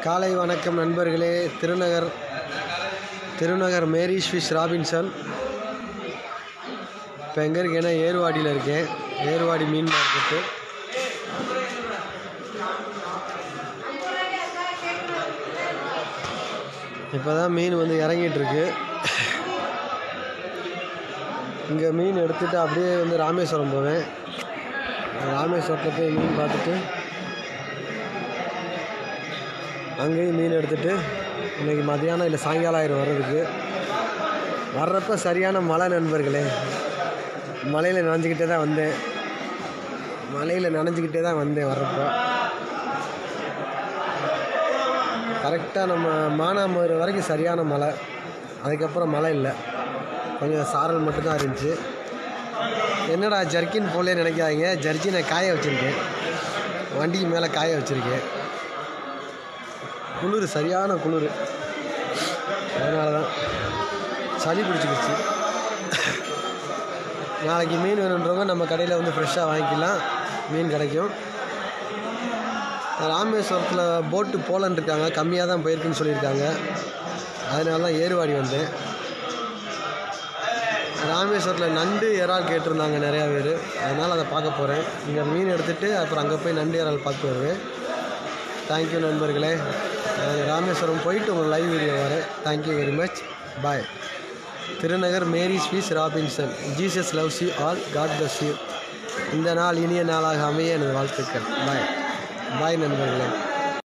காலை வணக்கம் நண்பர்களே Thirunagar Thirunagar Mary's Fish Robinson இப்போ எங்கே இருக்கேன்னா ஏர்வாடியில் இருக்கேன் ஏர்வாடி மீன் மார்க்கெட்டு இப்போ தான் மீன் வந்து இறங்கிட்டு இருக்கு இங்கே மீன் எடுத்துகிட்டு அப்படியே வந்து ராமேஸ்வரம் போவேன் ராமேஸ்வரத்தில் போய் மீன் பார்த்துட்டு அங்கேயும் மீன் எடுத்துகிட்டு இன்றைக்கி மதியானம் இல்லை சாயங்காலம் ஆயிரம் வர்றதுக்கு வர்றப்ப சரியான மழை நண்பர்களே மலையில் நனைஞ்சிக்கிட்டே தான் வந்தேன் மலையில் நனைஞ்சிக்கிட்டே தான் வந்தேன் வர்றப்போ கரெக்டாக நம்ம மானாமதுரை வரைக்கும் சரியான மழை அதுக்கப்புறம் மழை இல்லை கொஞ்சம் சாரல் மட்டும்தான் இருந்துச்சு என்னடா ஜர்க்கின் போலே நினைக்காதீங்க ஜர்க்கினை காய வச்சுருக்கேன் வண்டிக்கு மேலே காய வச்சுருக்கேன் குளிர் சரியான குளிர் அதனால தான் சளி பிடிச்சிக்கிச்சு நாளைக்கு மீன் வேணுன்றவங்க நம்ம கடையில் வந்து ஃப்ரெஷ்ஷாக வாங்கிக்கலாம் மீன் கிடைக்கும் ராமேஸ்வரத்தில் போட்டு போலன்னு இருக்காங்க கம்மியாக தான் போயிருக்குன்னு சொல்லியிருக்காங்க அதனால தான் ஏறுவாடி வந்தேன் ராமேஸ்வரத்தில் நண்டு இறால் கேட்டிருந்தாங்க நிறையா பேர் அதனால் அதை பார்க்க போகிறேன் இங்கே மீன் எடுத்துகிட்டு அப்புறம் அங்கே போய் நண்டு இறால் பார்த்து வருவேன் தேங்க்யூ நண்பர்களே நான் ராமேஸ்வரம் போயிட்டு உங்கள் லைவ் வீடியோ வரேன் thank you very much bye Thirunagar Mary's Fish Robinson Jesus loves you all God bless you இந்த நாள் இனிய நாளாக அமைய எனது வாழ்த்துக்கள் பாய் பாய் நண்பர்களே